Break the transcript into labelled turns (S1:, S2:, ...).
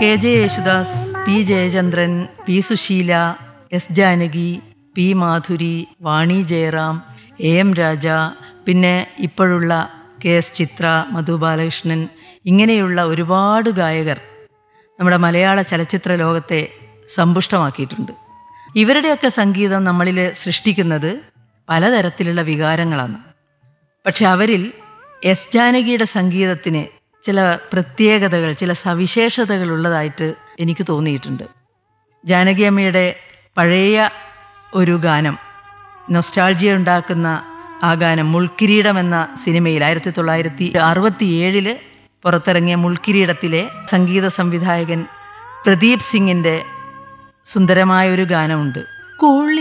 S1: K J Yesudas P Jayachandran P Susheela S Janaki P Madhuri Vani Jayaram A M Raja പിന്നെ ഇപ്പോഴുള്ള K S Chithra Madhu Balakrishnan ഇങ്ങനെയുള്ള ഒരുപാട് ഗായകർ നമ്മുടെ മലയാള ചലച്ചിത്ര ലോകത്തെ സമ്പുഷ്ടമാക്കിയിട്ടുണ്ട് ഇവരുടെയൊക്കെ സംഗീതം നമ്മളിൽ സൃഷ്ടിക്കുന്നത് പലതരത്തിലുള്ള വികാരങ്ങളാണ് പക്ഷെ അവരിൽ എസ് ജാനകിയുടെ സംഗീതത്തിന് ചില പ്രത്യേകതകൾ ചില സവിശേഷതകൾ ഉള്ളതായിട്ട് എനിക്ക് തോന്നിയിട്ടുണ്ട് ജാനകി അമ്മയുടെ പഴയ ഒരു ഗാനം നൊസ്റ്റാൾജിയ ഉണ്ടാക്കുന്ന ആ ഗാനം മുൾക്കിരീടം എന്ന സിനിമയിൽ ആയിരത്തി തൊള്ളായിരത്തി അറുപത്തി ഏഴില് പുറത്തിറങ്ങിയ മുൾക്കിരീടത്തിലെ സംഗീത സംവിധായകൻ പ്രദീപ് സിംഗിൻ്റെ സുന്ദരമായ ഒരു ഗാനമുണ്ട് കുളി